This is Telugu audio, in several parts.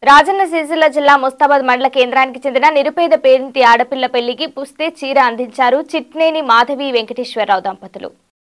రాజన్న సిరిసిల్ల జిల్లా ముస్తాబాద్ మండల కేంద్రానికి చెందిన నిరుపేద పేరింటి ఆడపిల్ల పెళ్లికి పుస్తే చీర అందించారు చిట్నేని మాధవి వెంకటేశ్వరరావు దంపతులు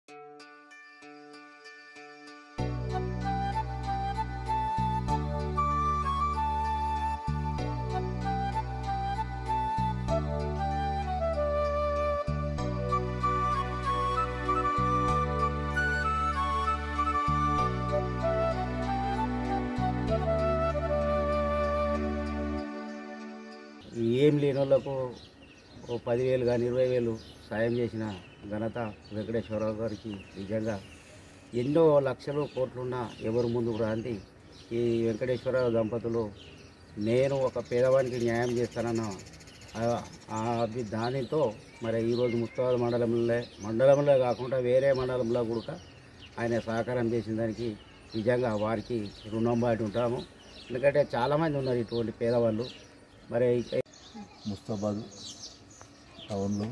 ఏం లేని వాళ్ళకు ఓ పదివేలు కానీ ఇరవై వేలు సాయం చేసిన ఘనత వెంకటేశ్వరరావు గారికి నిజంగా ఎన్నో లక్షలు కోట్లున్నా ఎవరు ముందుకు రాంది ఈ వెంకటేశ్వరరావు దంపతులు నేను ఒక పేదవానికి న్యాయం చేస్తానన్న ఆ- ఆ అభి- దానితో మరి ఈరోజు ముస్తాబాద్ మండలంలో మండలంలో కాకుండా వేరే మండలంలో కూడా ఆయన సహకారం చేసిన దానికి నిజంగా వారికి రుణం బాటి ఉంటాము ఎందుకంటే చాలామంది ఉన్నారు ఇటువంటి పేదవాళ్ళు మరి ముస్తాబాద్ టౌన్లో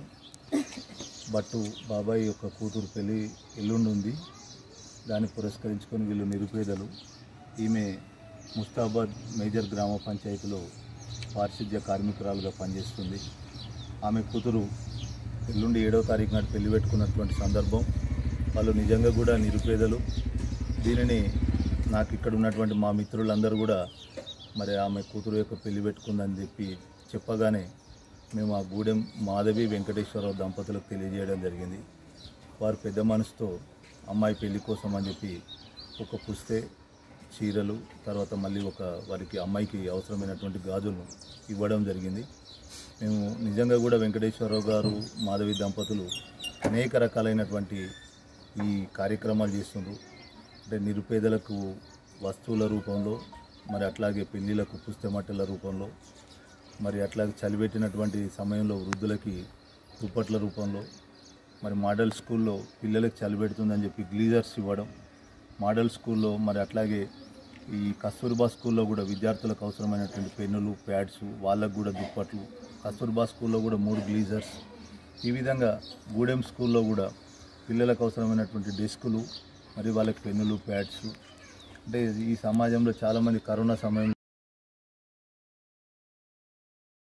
బట్టు బాబాయ్ యొక్క కూతురు పెళ్ళి ఎల్లుండి ఉంది దాన్ని పురస్కరించుకొని వీళ్ళు నిరుపేదలు ఈమె ముస్తాబాద్ మేజర్ గ్రామ పంచాయతీలో పారిశుద్ధ్య కార్మికురాలుగా పనిచేస్తుంది ఆమె కూతురు ఎల్లుండి ఏడవ తారీఖు నాడు పెళ్లి పెట్టుకున్నటువంటి సందర్భం వాళ్ళు నిజంగా కూడా నిరుపేదలు దీనిని నాకు ఇక్కడ ఉన్నటువంటి మా మిత్రులందరూ కూడా మరి ఆమె కూతురు యొక్క పెళ్లి పెట్టుకుందని చెప్పి చెప్పగానే మేము ఆ గూడెం మాధవి వెంకటేశ్వరరావు దంపతులకు తెలియజేయడం జరిగింది వారు పెద్ద మనసుతో అమ్మాయి పెళ్లి కోసం అని చెప్పి ఒక పుస్తే చీరలు తర్వాత మళ్ళీ ఒక వారికి అమ్మాయికి అవసరమైనటువంటి గాజులను ఇవ్వడం జరిగింది మేము నిజంగా కూడా వెంకటేశ్వరరావు గారు మాధవి దంపతులు అనేక రకాలైనటువంటి ఈ కార్యక్రమాలు చేస్తుండ్రు అంటే నిరుపేదలకు వస్తువుల రూపంలో మరి అట్లాగే పెళ్ళిళ్ళకు పుస్తమట్టల రూపంలో మరి అట్లాగే చలిపెట్టినటువంటి సమయంలో వృద్ధులకి దుప్పట్ల రూపంలో మరి మోడల్ స్కూల్లో పిల్లలకు చలిపెడుతుందని చెప్పి గ్లీజర్స్ ఇవ్వడం మోడల్ స్కూల్లో మరి అట్లాగే ఈ కస్తూర్బా స్కూల్లో కూడా విద్యార్థులకు అవసరమైనటువంటి పెన్నులు ప్యాడ్స్ వాళ్ళకు కూడా దుప్పట్లు కస్తూర్బా స్కూల్లో కూడా మూడు గ్లీజర్స్ ఈ విధంగా గూడెం స్కూల్లో కూడా పిల్లలకు అవసరమైనటువంటి డెస్కులు మరి వాళ్ళకి పెన్నులు ప్యాడ్స్ అంటే ఈ సమాజంలో చాలామంది కరోనా సమయంలో